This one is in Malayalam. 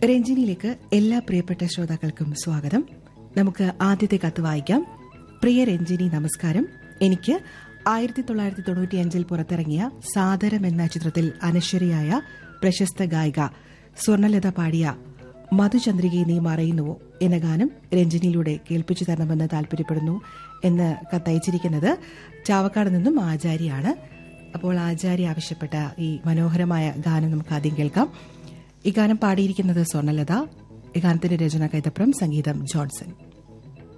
രഞ്ജിനിയിലേക്ക് എല്ലാ പ്രിയപ്പെട്ട ശ്രോതാക്കൾക്കും സ്വാഗതം നമുക്ക് ആദ്യത്തെ കത്ത് വായിക്കാം പ്രിയ രഞ്ജിനി നമസ്കാരം എനിക്ക് ആയിരത്തി തൊള്ളായിരത്തി തൊണ്ണൂറ്റിയഞ്ചിൽ പുറത്തിറങ്ങിയ സാദരം എന്ന ചിത്രത്തിൽ അനശ്വരിയായ പ്രശസ്ത ഗായിക സ്വർണലത പാടിയ മധുചന്ദ്രികയെ നീ മറയുന്നുവോ എന്ന ഗാനം രഞ്ജിനിയിലൂടെ കേൾപ്പിച്ചു തരണമെന്ന് താല്പര്യപ്പെടുന്നു എന്ന് കത്തയച്ചിരിക്കുന്നത് ചാവക്കാട് നിന്നും ആചാര്യാണ് അപ്പോൾ ആചാര്യ ആവശ്യപ്പെട്ട ഈ മനോഹരമായ ഗാനം നമുക്ക് ആദ്യം കേൾക്കാം ഈ ഗാനം പാടിയിരിക്കുന്നത് സ്വർണലത ഈ ഗാനത്തിന്റെ രചന കൈതപ്രം സംഗീതം ജോൺസൺ